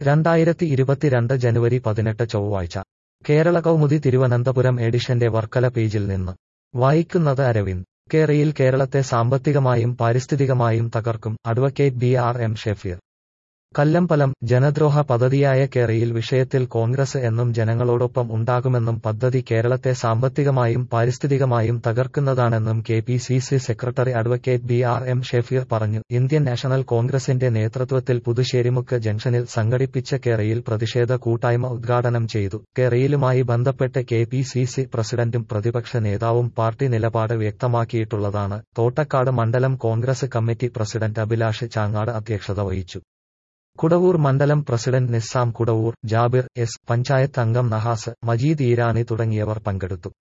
രണ്ടായിരത്തി ഇരുപത്തിരണ്ട് ജനുവരി പതിനെട്ട് ചൊവ്വാഴ്ച കേരള കൗമുദി തിരുവനന്തപുരം എഡിഷന്റെ വർക്കല പേജിൽ നിന്ന് വായിക്കുന്നത് അരവിന്ദ് കേരയിൽ കേരളത്തെ സാമ്പത്തികമായും പാരിസ്ഥിതികമായും തകർക്കും advocate B R M Shefeer Kallambalam ജനദ്രോഹ പദ്ധതിയായ കേരയിൽ വിഷയത്തിൽ കോൺഗ്രസ് എന്നും ജനങ്ങളോടൊപ്പം ഉണ്ടാകുമെന്നും പദ്ധതി കേരളത്തെ സാമ്പത്തികമായും പാരിസ്ഥിതികമായും തകർക്കുന്നതാണെന്നും K P C C secretary advocate B R M Shefeer പറഞ്ഞു ഇന്ത്യൻ നാഷണൽ കോൺഗ്രസിന്റെ നേതൃത്വത്തിൽ പുതുശ്ശേരിമുക്ക് ജംഗ്ഷനിൽ സംഘടിപ്പിച്ച കേരയിൽ പ്രതിഷേധ കൂട്ടായ്മ ഉദ്ഘാടനം ചെയ്തു കേരയിലുമായി ബന്ധപ്പെട്ട് കെ പി സി സി പ്രസിഡന്റും പ്രതിപക്ഷ നേതാവും പാർട്ടി നിലപാട് വ്യക്തമാക്കിയിട്ടുള്ളതാണ് തോട്ടക്കാട് മണ്ഡലം കോൺഗ്രസ് കമ്മിറ്റി പ്രസിഡന്റ് അഭിലാഷ് ചാങ്ങാട് അധ്യക്ഷത വഹിച്ചു കുടവൂർ മണ്ഡലം പ്രസിഡന്റ് നിസ്സാം കുടവൂർ ജാബിർ എസ് പഞ്ചായത്ത് അംഗം നഹാസ് മജീദ് ഈരാനി തുടങ്ങിയവർ പങ്കെടുത്തു